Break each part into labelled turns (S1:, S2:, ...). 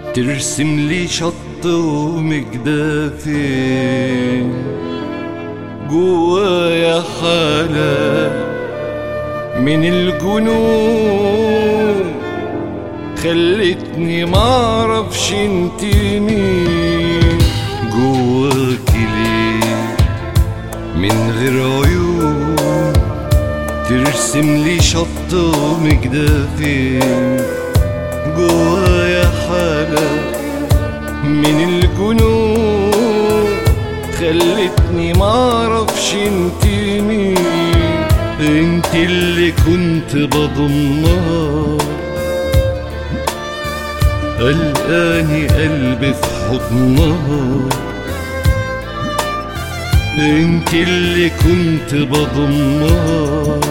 S1: ترسم لي شط ومجدافي جوايا حالة من الجنون خلتني معرفش انت مين جواكي ليه من غير عيون ترسم لي شط ومجدافي جوايا حالة من الجنون خلتني معرفش انت مين انت اللي كنت بضمها قلقاني قلبي في حضنها انت اللي كنت بضمها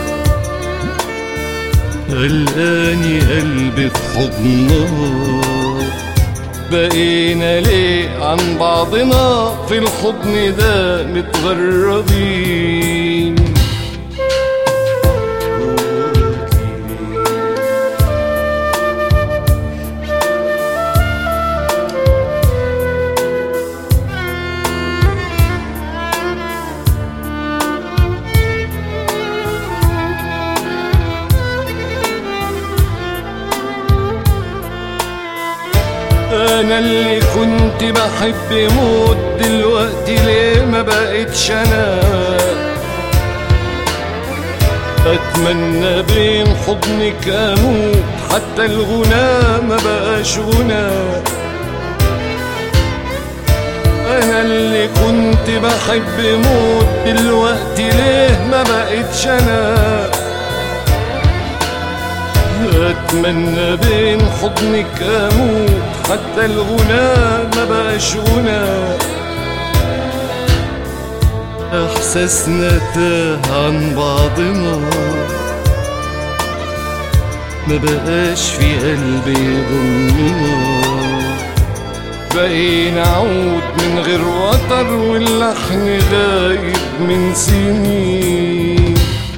S1: قلقاني قلبي في حضنها بقينا ليه عن بعضنا في الحضن ده متغربين انا اللي كنت بحب موت دلوقتي ليه ما بقتش انا اتمنى بين حضنك اموت حتى الغنى ما بقاش غنى انا اللي كنت بحب موت دلوقتي ليه ما بقتش انا اتمنى بين حضنك اموت حتى الغنى ما بقاش غنى احساسنا تاه عن بعضنا ما بقاش في قلبي ضمنا بقينا عود من غير وتر واللحن غايب من سنين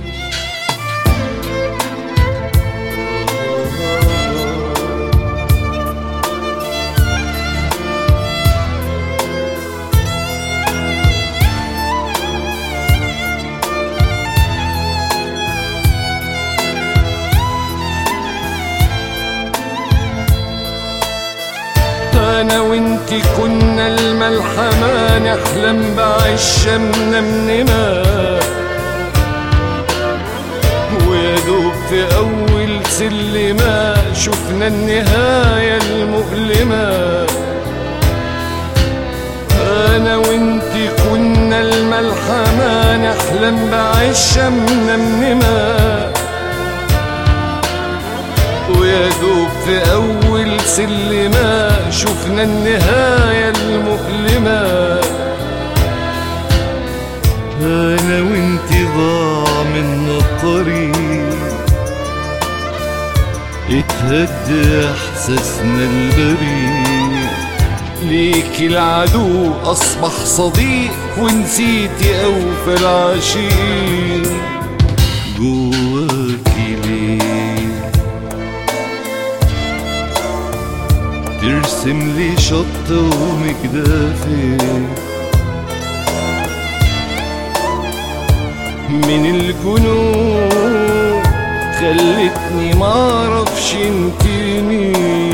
S1: انا وانتي كنا الملحمة نحلم بعشة منمنمة ويا دوب في اول سلمة شفنا النهاية المؤلمة انا وانتي كنا الملحمة نحلم بعشة منمنمة ويا دوب في أول سلمة شفنا النهاية المؤلمة أنا وانتي ضاع منا الطريق اتهد إحساسنا البريء ليك العدو أصبح صديق ونسيتي أوفى العشيق جواكي ليه ترسم لي شط ومجدافي من الجنون خلتني معرفش انت مين